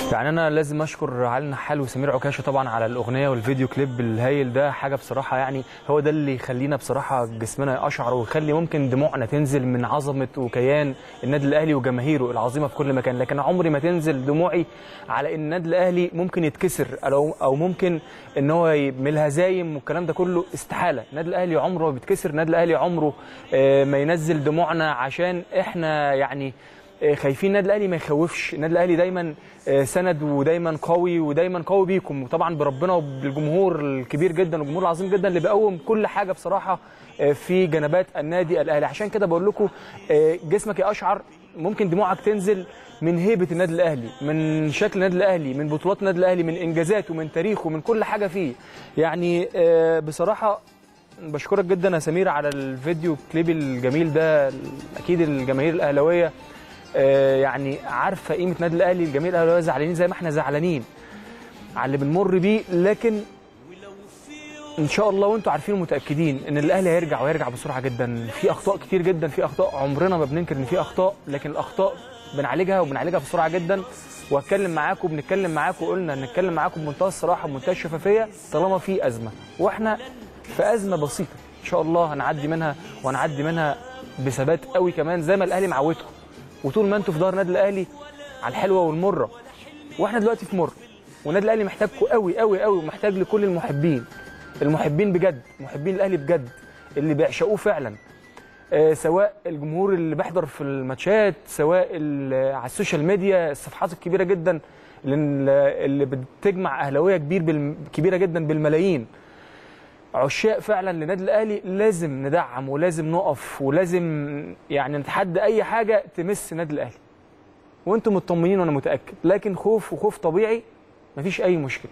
يعني انا لازم اشكر علي النحال وسمير عكاشه طبعا على الاغنيه والفيديو كليب الهايل ده حاجه بصراحه يعني هو ده اللي يخلينا بصراحه جسمنا اشعر ويخلي ممكن دموعنا تنزل من عظمه وكيان النادي الاهلي وجماهيره العظيمه في كل مكان لكن عمري ما تنزل دموعي على ان النادي الاهلي ممكن يتكسر او او ممكن ان هو ي- من الهزايم والكلام ده كله استحاله النادي الاهلي عمره ما بيتكسر النادي الاهلي عمره آه، ما ينزل دموعنا عشان احنا يعني آه، خايفين النادي الاهلي ما يخوفش النادي الاهلي دايما آه، سند ودايما قوي ودايما قوي بيكم وطبعا بربنا وبالجمهور الكبير جدا والجمهور العظيم جدا اللي بيقوم كل حاجه بصراحه آه، في جنبات النادي الاهلي عشان كده بقول لكم آه، جسمك يا اشعر ممكن دموعك تنزل من هيبه النادي الاهلي من شكل النادي الاهلي من بطولات النادي الاهلي من انجازاته من تاريخه من كل حاجه فيه يعني آه، بصراحه بشكرك جدا يا سمير على الفيديو كليب الجميل ده اكيد الجماهير الاهلاويه آه، يعني عارفه قيمه النادي الاهلي الجماهير الاهلاويه زعلانين زي ما احنا زعلانين على اللي بنمر بيه لكن ان شاء الله وانتم عارفين ومتاكدين ان الاهلي هيرجع وهيرجع بسرعه جدا في اخطاء كتير جدا في اخطاء عمرنا ما بننكر ان في اخطاء لكن الاخطاء بنعالجها وبنعالجها بسرعه جدا واتكلم معاكم بنتكلم معاكم قلنا نتكلم معاكم بمنتهى الصراحه بمنتهى الشفافيه طالما في ازمه واحنا في ازمه بسيطه ان شاء الله هنعدي منها وهنعدي منها بثبات قوي كمان زي ما الاهلي معودكم وطول ما انتوا في ظهر النادي الاهلي على الحلوه والمره واحنا دلوقتي في مر والنادي الاهلي محتاجكم قوي قوي قوي ومحتاج لكل المحبين المحبين بجد محبين الاهلي بجد اللي بيعشقوه فعلا آه، سواء الجمهور اللي بيحضر في الماتشات سواء ال- على السوشيال ميديا الصفحات الكبيره جدا اللي اللي بتجمع اهلاويه كبير بالم- كبيره جدا بالملايين عشاق فعلا للنادي الاهلي لازم ندعم ولازم نقف ولازم يعني نتحدى اي حاجه تمس النادي الاهلي وانتم مطمنين وانا متاكد لكن خوف وخوف طبيعي مفيش اي مشكله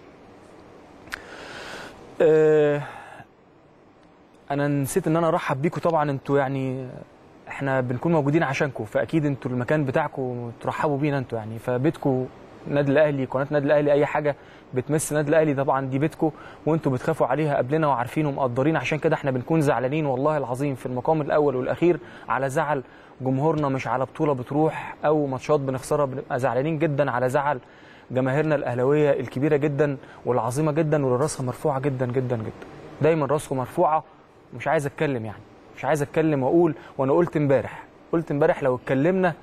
آه، انا نسيت ان انا ارحب بيكم طبعا انتوا يعني احنا بنكون موجودين عشانكم فاكيد انتوا المكان بتاعكم ترحبوا بينا انتوا يعني فبيتكم النادي الاهلي قناه النادي الاهلي اي حاجه بتمس النادي الاهلي طبعا دي بيتكم وانتوا بتخافوا عليها قبلنا وعارفين ومقدرين عشان كده احنا بنكون زعلانين والله العظيم في المقام الاول والاخير على زعل جمهورنا مش على بطوله بتروح او ماتشات بنخسرها بنبقى زعلانين جدا على زعل جماهيرنا الاهلاويه الكبيره جدا والعظيمه جدا واللي راسها مرفوعه جدا جدا جدا دايما راسكم مرفوعه مش عايز اتكلم يعني مش عايز اتكلم واقول وانا قلت امبارح قلت امبارح لو اتكلمنا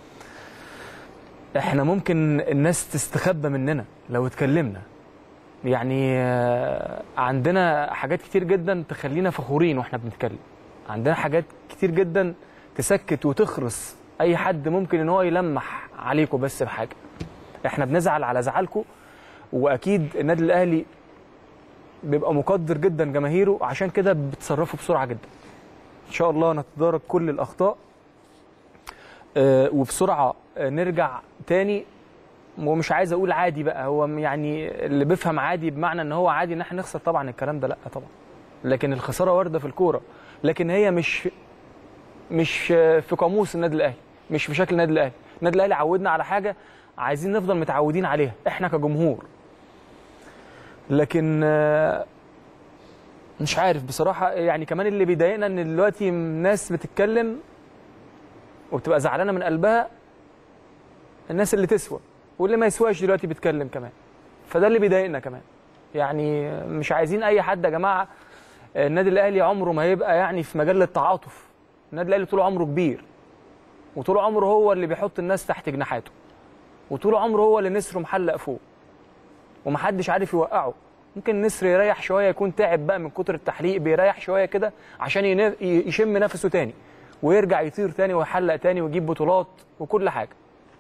احنا ممكن الناس تستخبى مننا لو اتكلمنا يعني آه، عندنا حاجات كتير جدا تخلينا فخورين واحنا بنتكلم عندنا حاجات كتير جدا تسكت وتخرس اي حد ممكن ان هو يلمح عليكم بس بحاجه احنا بنزعل على زعلكم واكيد النادي الاهلي بيبقى مقدر جدا جماهيره عشان كده بتصرفوا بسرعه جدا ان شاء الله نتدارك كل الاخطاء آه، وبسرعه آه، نرجع تاني ومش عايز اقول عادي بقى هو يعني اللي بيفهم عادي بمعنى ان هو عادي ان احنا نخسر طبعا الكلام ده لا طبعا لكن الخساره وارده في الكوره لكن هي مش مش في قاموس النادي الاهلي مش في شكل النادي الاهلي النادي الاهلي عودنا على حاجه عايزين نفضل متعودين عليها احنا كجمهور لكن آه، مش عارف بصراحه يعني كمان اللي بيضايقنا ان دلوقتي ناس بتتكلم وبتبقى زعلانه من قلبها الناس اللي تسوى واللي ما يسواش دلوقتي بيتكلم كمان فده اللي بيضايقنا كمان يعني مش عايزين اي حد يا جماعه النادي الاهلي عمره ما هيبقى يعني في مجال التعاطف النادي الاهلي طول عمره كبير وطول عمره هو اللي بيحط الناس تحت جناحاته وطول عمره هو اللي نسره محلق فوق ومحدش عارف يوقعه ممكن النسر يريح شويه يكون تعب بقى من كتر التحليق بيريح شويه كده عشان ينا- يشم نفسه تاني ويرجع يطير تاني ويحلق تاني ويجيب بطولات وكل حاجه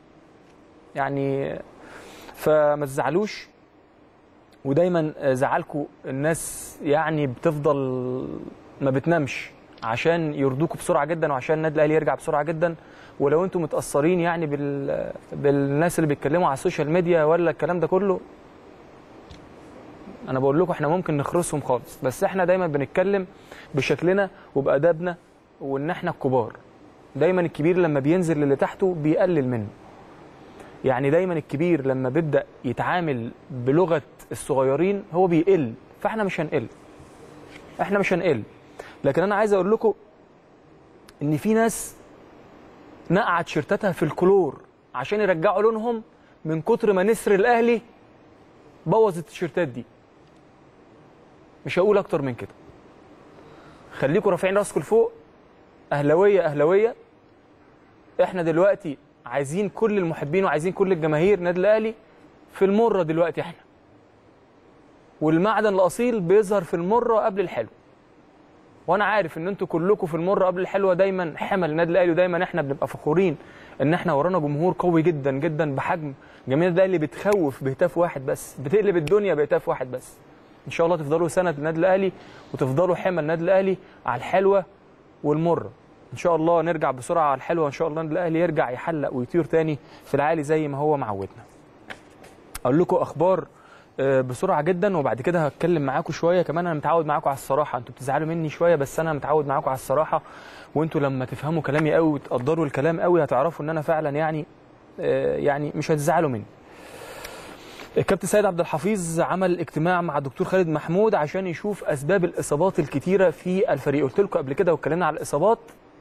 يعني فما تزعلوش ودايما زعلكم الناس يعني بتفضل ما بتنامش عشان يرضوكوا بسرعه جدا وعشان النادي الاهلي يرجع بسرعه جدا ولو انتم متاثرين يعني بال... بالناس اللي بيتكلموا على السوشيال ميديا ولا الكلام ده كله انا بقول لكم احنا ممكن نخرسهم خالص بس احنا دايما بنتكلم بشكلنا وبادابنا وان احنا الكبار دايما الكبير لما بينزل للي تحته بيقلل منه يعني دايما الكبير لما بيبدا يتعامل بلغه الصغيرين هو بيقل فاحنا مش هنقل احنا مش هنقل لكن انا عايز اقول لكم ان في ناس نقعت شيرتاتها في الكلور عشان يرجعوا لونهم من كتر ما نسر الاهلي بوظ التيشيرتات دي مش هقول اكتر من كده خليكم رافعين راسكم لفوق اهلاويه اهلاويه احنا دلوقتي عايزين كل المحبين وعايزين كل الجماهير النادي الاهلي في المره دلوقتي احنا والمعدن الاصيل بيظهر في المره قبل الحلو وانا عارف ان انتوا كلكم في المره قبل الحلوه دايما حمل النادي الاهلي ودايما احنا بنبقى فخورين ان احنا ورانا جمهور قوي جدا جدا بحجم جماهير النادي الاهلي بتخوف بهتاف واحد بس بتقلب الدنيا بهتاف واحد بس ان شاء الله تفضلوا سند النادي الاهلي وتفضلوا حمل النادي الاهلي على الحلوه والمره ان شاء الله نرجع بسرعه على الحلوه ان شاء الله النادي الاهلي يرجع يحلق ويطير تاني في العالي زي ما هو معودنا اقول لكم اخبار آه، بسرعه جدا وبعد كده هتكلم معاكم شويه كمان انا متعود معاكم على الصراحه انتوا بتزعلوا مني شويه بس انا متعود معاكم على الصراحه وانتوا لما تفهموا كلامي قوي وتقدروا الكلام قوي هتعرفوا ان انا فعلا يعني آه، يعني مش هتزعلوا مني الكابتن سيد عبد الحفيظ عمل اجتماع مع الدكتور خالد محمود عشان يشوف اسباب الاصابات الكتيره في الفريق قلت لكم قبل كده واتكلمنا على الاصابات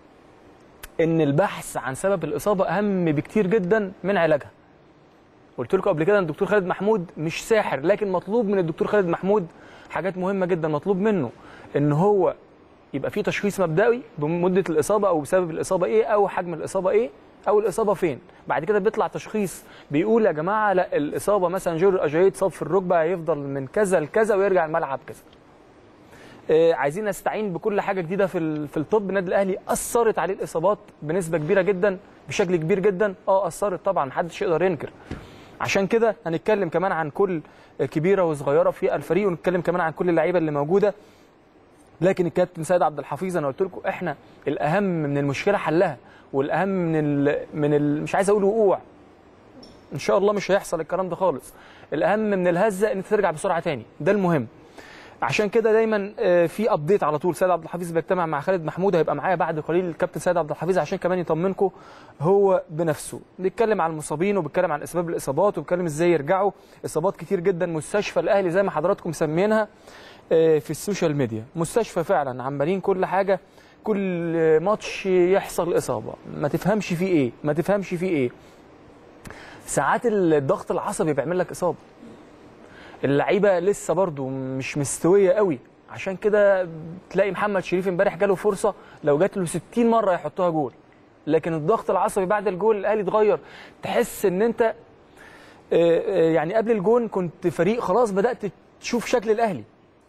ان البحث عن سبب الاصابه اهم بكتير جدا من علاجها قلت لكم قبل كده ان الدكتور خالد محمود مش ساحر لكن مطلوب من الدكتور خالد محمود حاجات مهمه جدا مطلوب منه ان هو يبقى في تشخيص مبدئي بمده الاصابه او بسبب الاصابه ايه او حجم الاصابه ايه او الاصابه فين بعد كده بيطلع تشخيص بيقول يا جماعه لا الاصابه مثلا جورج اجاي اتصاب في الركبه هيفضل من كذا لكذا ويرجع الملعب كذا آه، عايزين نستعين بكل حاجه جديده في ال- في الطب النادي الاهلي اثرت عليه الاصابات بنسبه كبيره جدا بشكل كبير جدا اه اثرت طبعا محدش يقدر ينكر عشان كده هنتكلم كمان عن كل كبيره وصغيره في الفريق ونتكلم كمان عن كل اللعيبه اللي موجوده لكن الكابتن سيد عبد الحفيظ انا قلت لكم احنا الاهم من المشكله حلها والاهم من ال من ال مش عايز اقول وقوع ان شاء الله مش هيحصل الكلام ده خالص الاهم من الهزه ان ترجع بسرعه تاني ده المهم عشان كده دايما آه، في ابديت على طول سيد عبد الحفيظ بيجتمع مع خالد محمود هيبقى معايا بعد قليل الكابتن سيد عبد الحفيظ عشان كمان يطمنكم هو بنفسه بيتكلم عن المصابين وبيتكلم عن اسباب الاصابات وبيتكلم ازاي يرجعوا اصابات كتير جدا مستشفى الاهلي زي ما حضراتكم مسمينها آه، في السوشيال ميديا مستشفى فعلا عمالين كل حاجه كل ماتش يحصل اصابه ما تفهمش فيه ايه ما تفهمش فيه ايه ساعات الضغط العصبي بيعمل لك اصابه اللعيبه لسه برضو مش مستويه قوي عشان كده تلاقي محمد شريف امبارح جاله فرصه لو جات له 60 مره يحطها جول لكن الضغط العصبي بعد الجول الاهلي اتغير تحس ان انت آه، آه، يعني قبل الجون كنت فريق خلاص بدات تشوف شكل الاهلي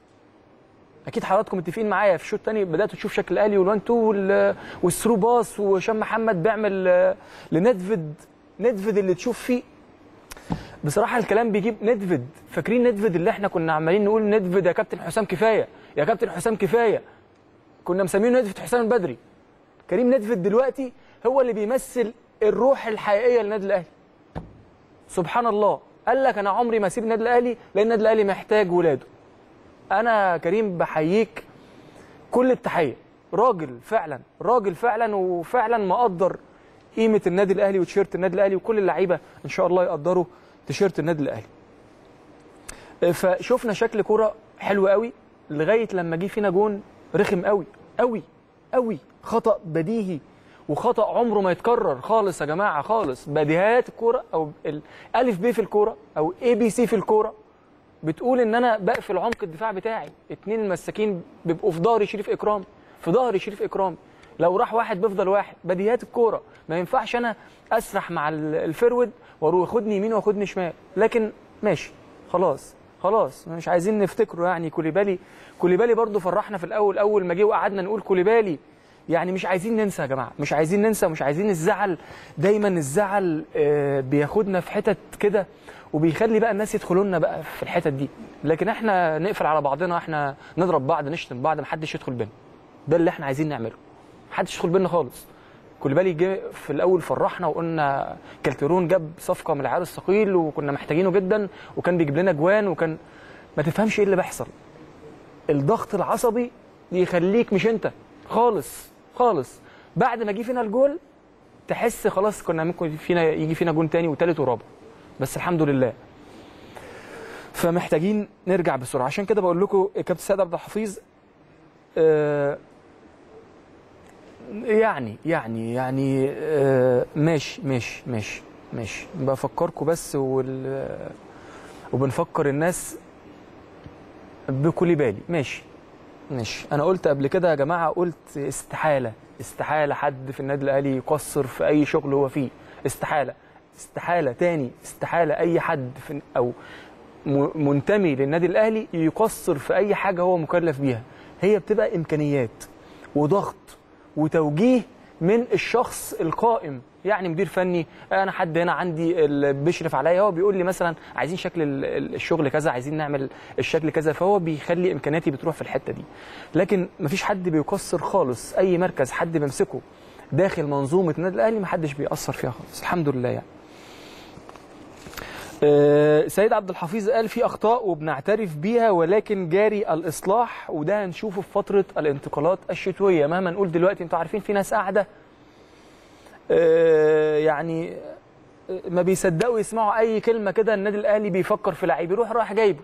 اكيد حضراتكم متفقين معايا في الشوط الثاني بداتوا تشوف شكل الاهلي والوان تو وال- والثرو باس وهشام محمد بيعمل آه، لندفد ندفد اللي تشوف فيه بصراحه الكلام بيجيب ندفد فاكرين ندفد اللي احنا كنا عمالين نقول ندفد يا كابتن حسام كفايه يا كابتن حسام كفايه كنا مسمينه ندفد حسام البدري كريم ندفد دلوقتي هو اللي بيمثل الروح الحقيقيه للنادي الاهلي سبحان الله قال لك انا عمري ما اسيب النادي الاهلي لان النادي الاهلي محتاج ولاده انا كريم بحييك كل التحيه راجل فعلا راجل فعلا وفعلا مقدر قيمه النادي الاهلي وتيشيرت النادي الاهلي وكل اللعيبه ان شاء الله يقدروا تيشيرت النادي الاهلي فشفنا شكل كرة حلو قوي لغايه لما جه فينا جون رخم قوي قوي قوي خطا بديهي وخطا عمره ما يتكرر خالص يا جماعه خالص بديهيات الكوره او الالف ب في الكوره او اي بي سي في الكوره بتقول ان انا بقفل عمق الدفاع بتاعي اتنين المساكين بيبقوا في ظهر شريف اكرام في ظهر شريف اكرام لو راح واحد بيفضل واحد بديهيات الكوره ما ينفعش انا اسرح مع ال- الفرود واروح ياخدني يمين واخدني شمال لكن ماشي خلاص خلاص مش عايزين نفتكره يعني كوليبالي كوليبالي برضو فرحنا في الاول اول ما جه وقعدنا نقول كوليبالي يعني مش عايزين ننسى يا جماعه مش عايزين ننسى مش عايزين الزعل دايما الزعل آه، بياخدنا في حتت كده وبيخلي بقى الناس يدخلوا لنا بقى في الحتت دي لكن احنا نقفل على بعضنا احنا نضرب بعض نشتم بعض محدش يدخل بينا ده اللي احنا عايزين نعمله محدش يدخل بينا خالص كوليبالي جه في الاول فرحنا وقلنا كالترون جاب صفقه من العيار الثقيل وكنا محتاجينه جدا وكان بيجيب لنا جوان وكان ما تفهمش ايه اللي بيحصل الضغط العصبي يخليك مش انت خالص خالص بعد ما جه فينا الجول تحس خلاص كنا ممكن فينا يجي فينا جون تاني وتالت ورابع بس الحمد لله فمحتاجين نرجع بسرعه عشان كده بقول لكم كابتن سيد عبد الحفيظ آه يعني يعني يعني آه ماشي ماشي ماشي ماشي بفكركم بس وال... وبنفكر الناس بكل بالي ماشي ماشي انا قلت قبل كده يا جماعه قلت استحاله استحاله حد في النادي الاهلي يقصر في اي شغل هو فيه استحاله استحاله تاني استحاله اي حد في او م- منتمي للنادي الاهلي يقصر في اي حاجه هو مكلف بيها هي بتبقى امكانيات وضغط وتوجيه من الشخص القائم يعني مدير فني انا حد هنا عندي اللي بيشرف عليا هو بيقول لي مثلا عايزين شكل ال- ال- الشغل كذا عايزين نعمل الشكل كذا فهو بيخلي امكانياتي بتروح في الحته دي لكن مفيش حد بيقصر خالص اي مركز حد بيمسكه داخل منظومه النادي الاهلي محدش بيأثر فيها خالص الحمد لله يعني آه، سيد عبد الحفيظ قال في اخطاء وبنعترف بيها ولكن جاري الاصلاح وده هنشوفه في فتره الانتقالات الشتويه مهما نقول دلوقتي انتوا عارفين في ناس قاعده آه، يعني آه، ما بيصدقوا يسمعوا اي كلمه كده النادي الاهلي بيفكر في لعيب يروح رايح جايبه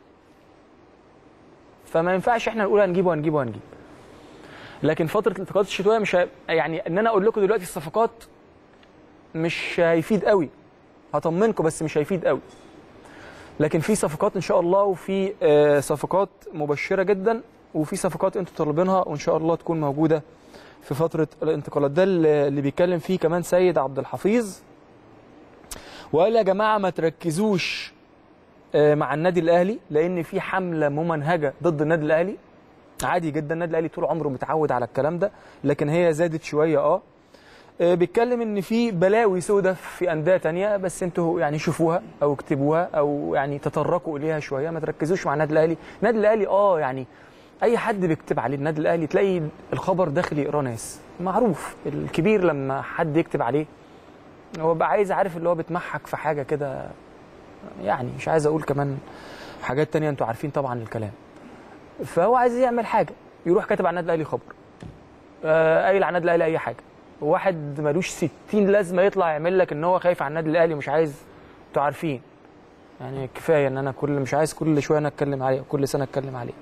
فما ينفعش احنا نقول هنجيبه هنجيبه هنجيب لكن فتره الانتقالات الشتويه مش هي... يعني ان انا اقول لكم دلوقتي الصفقات مش هيفيد قوي هطمنكم بس مش هيفيد قوي لكن في صفقات ان شاء الله وفي آه، صفقات مبشره جدا وفي صفقات انتوا طالبينها وان شاء الله تكون موجوده في فتره الانتقالات ده اللي اللي بيتكلم فيه كمان سيد عبد الحفيظ وقال يا جماعه ما تركزوش آه، مع النادي الاهلي لان في حمله ممنهجه ضد النادي الاهلي عادي جدا النادي الاهلي طول عمره متعود على الكلام ده لكن هي زادت شويه اه آه، بيتكلم ان في بلاوي سودة في انديه تانية بس انتوا يعني شوفوها او اكتبوها او يعني تطرقوا اليها شويه ما تركزوش مع النادي الاهلي النادي الاهلي اه يعني اي حد بيكتب عليه النادي الاهلي تلاقي الخبر داخل يقراه ناس معروف الكبير لما حد يكتب عليه هو بقى عايز عارف اللي هو بيتمحك في حاجه كده يعني مش عايز اقول كمان حاجات تانية انتوا عارفين طبعا الكلام فهو عايز يعمل حاجه يروح كاتب على النادي الاهلي خبر آه، قايل على النادي الاهلي اي حاجه واحد ملوش 60 لازمه يطلع يعمل لك ان هو خايف على النادي الاهلي ومش عايز انتوا عارفين يعني كفايه ان انا كل مش عايز كل شويه انا اتكلم عليه كل سنه اتكلم عليه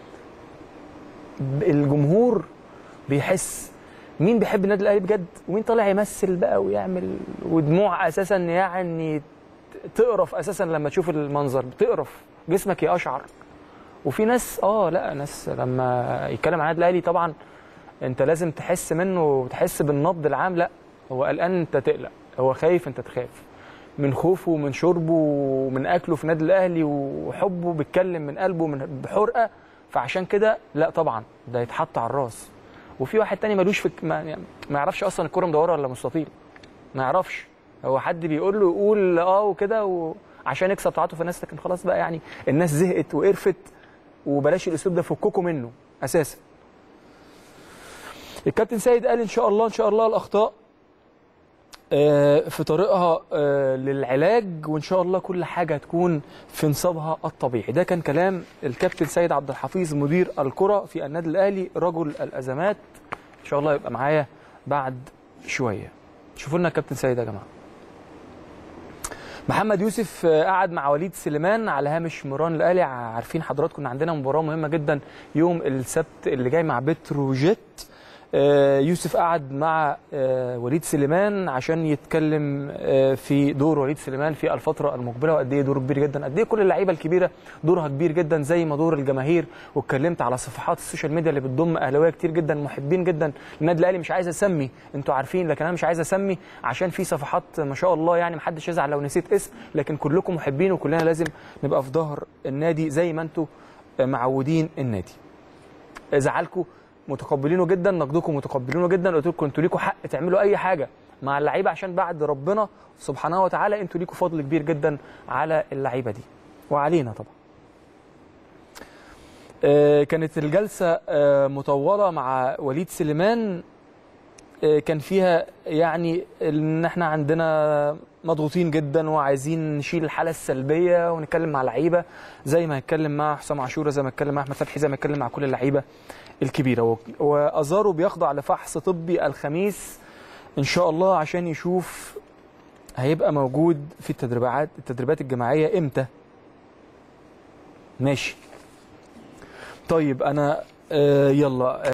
ب- الجمهور بيحس مين بيحب النادي الاهلي بجد ومين طالع يمثل بقى ويعمل ودموع اساسا يعني تقرف اساسا لما تشوف المنظر بتقرف جسمك يقشعر وفي ناس اه لا ناس لما يتكلم عن النادي الاهلي طبعا انت لازم تحس منه وتحس بالنبض العام لا هو قلقان انت تقلق هو خايف انت تخاف من خوفه ومن شربه ومن اكله في النادي الاهلي وحبه بيتكلم من قلبه من بحرقه فعشان كده لا طبعا ده يتحط على الراس وفي واحد تاني ملوش في ما, يعني ما يعرفش اصلا الكوره مدوره ولا مستطيل ما يعرفش هو حد بيقول له يقول اه وكده وعشان يكسب تعاطف الناس لكن خلاص بقى يعني الناس زهقت وقرفت وبلاش الاسلوب ده فككوا منه اساسا الكابتن سيد قال ان شاء الله ان شاء الله الاخطاء آه، في طريقها آه، للعلاج وان شاء الله كل حاجه هتكون في نصابها الطبيعي ده كان كلام الكابتن سيد عبد الحفيظ مدير الكره في النادي الاهلي رجل الازمات ان شاء الله يبقى معايا بعد شويه شوفوا لنا الكابتن سيد يا جماعه محمد يوسف آه، قعد مع وليد سليمان على هامش مران الاهلي عارفين حضراتكم ان عندنا مباراه مهمه جدا يوم السبت اللي جاي مع بتروجيت آه، يوسف قعد مع آه، وليد سليمان عشان يتكلم آه، في دور وليد سليمان في الفتره المقبله وقد ايه دوره كبير جدا قد ايه كل اللعيبه الكبيره دورها كبير جدا زي ما دور الجماهير واتكلمت على صفحات السوشيال ميديا اللي بتضم اهلاويه كتير جدا محبين جدا للنادي الاهلي مش عايز اسمي انتوا عارفين لكن انا مش عايز اسمي عشان في صفحات ما شاء الله يعني محدش يزعل لو نسيت اسم لكن كلكم محبين وكلنا لازم نبقى في ظهر النادي زي ما انتوا معودين النادي زعلكم متقبلينه جدا نقدكم متقبلينه جدا قلت لكم انتوا ليكوا حق تعملوا اي حاجه مع اللعيبه عشان بعد ربنا سبحانه وتعالى انتوا ليكوا فضل كبير جدا على اللعيبه دي وعلينا طبعا آه، كانت الجلسه آه، مطوله مع وليد سليمان آه، كان فيها يعني ان احنا عندنا مضغوطين جدا وعايزين نشيل الحاله السلبيه ونتكلم مع لعيبه زي ما هنتكلم مع حسام عاشوره زي ما هنتكلم مع احمد فتحي زي ما هنتكلم مع كل اللعيبه الكبيره و- وازارو بيخضع لفحص طبي الخميس ان شاء الله عشان يشوف هيبقى موجود في التدريبات التدريبات الجماعيه امتى ماشي طيب انا آه يلا